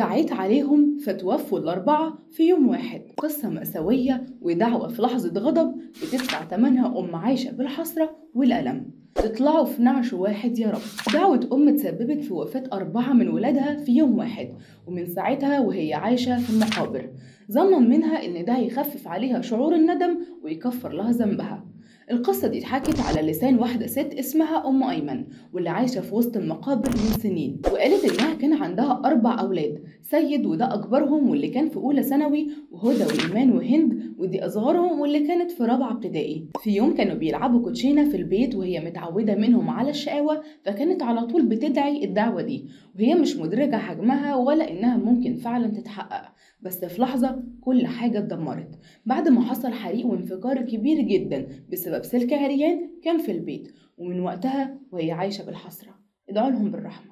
ودعيت عليهم فتوفوا الأربعة في يوم واحد قصة مأساوية ودعوة في لحظة غضب بتدفع ثمنها أم عايشة بالحسرة والألم تطلعوا في نعش واحد يا رب دعوة أم تسببت في وفاة أربعة من ولادها في يوم واحد ومن ساعتها وهي عايشة في المقابر ظنا منها إن ده هيخفف عليها شعور الندم ويكفر لها ذنبها القصة دي اتحكت على لسان واحدة ست اسمها أم أيمن واللي عايشة في وسط المقابر من سنين وقالت إنها كان عندها أربع أولاد سيد وده أكبرهم واللي كان في أولى ثانوي وهدى وإيمان وهند ودي أصغرهم واللي كانت في رابعة ابتدائي في يوم كانوا بيلعبوا كوتشينة في البيت وهي متعودة منهم على الشقاوة فكانت على طول بتدعي الدعوة دي وهي مش مدركة حجمها ولا إنها ممكن فعلا تتحقق بس في لحظة كل حاجة اتدمرت بعد ما حصل حريق وانفجار كبير جدا بسبب سلك عريان كان في البيت ومن وقتها وهي عايشة بالحسرة ادعوا لهم بالرحمة